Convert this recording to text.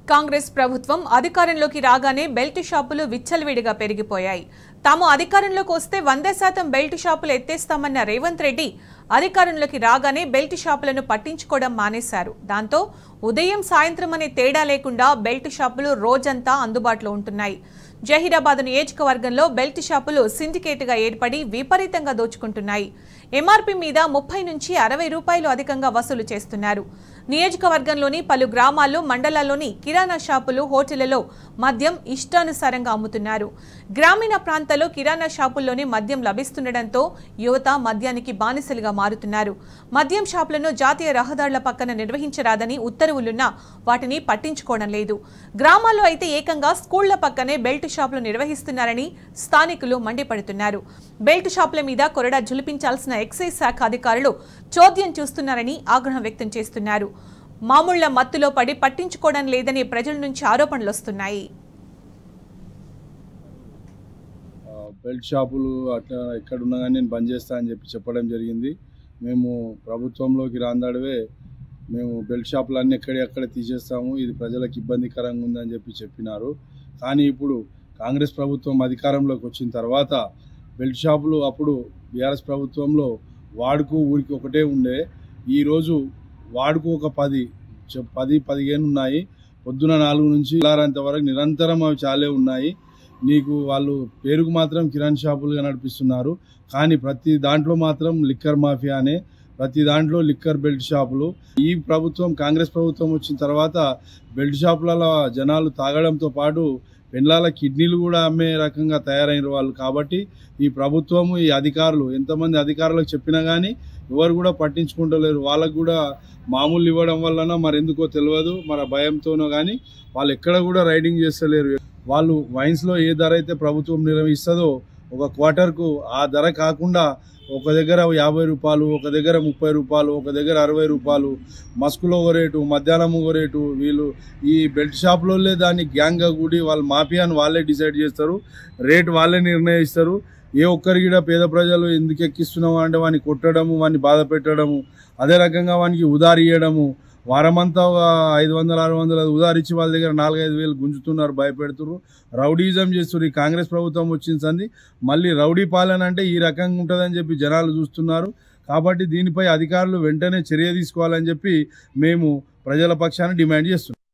కాంగ్రెస్ ప్రభుత్వం అధికారంలోకి రాగానే బెల్ట్ షాపులు విచ్చలవిడిగా పెరిగిపోయాయి తాము అధికారంలోకి వస్తే వంద శాతం బెల్ట్ షాపులు ఎత్తేస్తామన్న రేవంత్ రెడ్డి అధికారంలోకి రాగానే బెల్ట్ షాపులను పట్టించుకోవడం మానేశారు దాంతో ఉదయం సాయంత్రం అనే తేడా లేకుండా బెల్ట్ షాపులు రోజంతా అందుబాటులో ఉంటున్నాయి జహీరాబాద్ నియోజకవర్గంలో బెల్ట్ షాపులు సిండికేట్గా ఏర్పడి విపరీతంగా దోచుకుంటున్నాయి ఎంఆర్పీ మీద ముప్పై నుంచి అరవై రూపాయలు అధికంగా వసూలు చేస్తున్నారు నియోజకవర్గంలోని పలు గ్రామాల్లో మండలాల్లోని కిరాణా షాపులు హోటళ్లలో మద్యం ఇష్టానుసారంగా అమ్ముతున్నారు గ్రామీణ ప్రాంతాల్లో కిరాణా షాపుల్లోనే మద్యం లభిస్తుండటంతో యువత మద్యానికి బానిసలుగా మారుతున్నారు మద్యం షాపులను జాతీయ రహదారుల పక్కన నిర్వహించరాదని ఉత్తర్వులున్నా వాటిని పట్టించుకోవడం లేదు గ్రామాల్లో అయితే ఏకంగా స్కూళ్ల పక్కనే బెల్ట్ షాపులు నిర్వహిస్తున్నారని స్థానికులు మండిపడుతున్నారు బెల్ట్ షాపుల మీద కొరడా జులిపించాల్సిన ఎక్సైజ్ శాఖ అధికారులు చోద్యం చూస్తున్నారని ఆగ్రహం వ్యక్తం చేస్తున్నారు మామూళ్ల మత్తులో పడి పట్టించుకోవడం లేదని ప్రజల నుంచి ఆరోపణలు వస్తున్నాయి ఆ, బెల్ట్ షాపులు అట్లా ఎక్కడున్నా కానీ నేను బంద్ చేస్తా అని చెప్పి చెప్పడం జరిగింది మేము ప్రభుత్వంలోకి రాందాడవే మేము బెల్ట్ షాపులు అన్నీ ఎక్కడెక్కడ తీసేస్తాము ఇది ప్రజలకు ఇబ్బందికరంగా ఉందని చెప్పి చెప్పినారు కానీ ఇప్పుడు కాంగ్రెస్ ప్రభుత్వం అధికారంలోకి వచ్చిన తర్వాత బెల్ట్ షాపులు అప్పుడు బీఆర్ఎస్ ప్రభుత్వంలో వాడుకు ఊరికి ఒకటే ఉండే ఈరోజు వాడుకు ఒక పది చె- పది పదిహేను ఉన్నాయి పొద్దున నాలుగు నుంచి తెల్లారేంత వరకు నిరంతరం అవి చాలే ఉన్నాయి నీకు వాళ్ళు పేరుకు మాత్రం కిరాణ్ షాపులుగా నడిపిస్తున్నారు కానీ ప్రతి దాంట్లో మాత్రం లిక్కర్ మాఫియా అనే ప్రతి దాంట్లో లిక్కర్ బెల్ట్ షాపులు ఈ ప్రభుత్వం కాంగ్రెస్ ప్రభుత్వం వచ్చిన తర్వాత బెల్ట్ షాపులలో జనాలు తాగడంతో పాటు పెండ్లాల కిడ్నీలు కూడా అమ్మే రకంగా తయారైన వాళ్ళు కాబట్టి ఈ ప్రభుత్వము ఈ అధికారులు ఎంతమంది అధికారులకు చెప్పినా కానీ ఎవరు కూడా పట్టించుకుంటలేరు వాళ్ళకు కూడా మామూలు ఇవ్వడం వలన మరి ఎందుకో తెలియదు మరి ఆ భయంతోనో కానీ వాళ్ళు ఎక్కడ కూడా రైడింగ్ చేస్తలేరు వాళ్ళు వైన్స్లో ఏ ధర అయితే ప్రభుత్వం నిర్వహిస్తుందో ఒక క్వార్టర్కు ఆ ధర కాకుండా ఒక దగ్గర యాభై రూపాయలు ఒక దగ్గర ముప్పై రూపాయలు ఒక దగ్గర అరవై రూపాయలు మస్కులో ఒక రేటు మధ్యాహ్నం ఒక రేటు వీళ్ళు ఈ బెల్ట్ షాప్లోనే దాన్ని గ్యాంగ్గా కూడి వాళ్ళు మాఫియాని వాళ్ళే డిసైడ్ చేస్తారు రేట్ వాళ్ళే నిర్ణయిస్తారు ఏ ఒక్కరికి కూడా పేద ప్రజలు ఎందుకు ఎక్కిస్తున్నావు అంటే వాడిని కొట్టడము వాడిని బాధ పెట్టడము అదే రకంగా వానికి ఉదారి ఇవ్వడము వారమంతా ఒక ఐదు వందల ఆరు వందల ఉదారిచ్చి వాళ్ళ దగ్గర నాలుగైదు వేలు గుంజుతున్నారు భయపెడుతున్నారు రౌడీజం చేస్తున్నారు ఈ కాంగ్రెస్ ప్రభుత్వం వచ్చిన సంది మళ్ళీ రౌడీ పాలన అంటే ఈ రకంగా ఉంటుందని చెప్పి జనాలు చూస్తున్నారు కాబట్టి దీనిపై అధికారులు వెంటనే చర్య తీసుకోవాలని చెప్పి మేము ప్రజల పక్షాన డిమాండ్ చేస్తున్నాం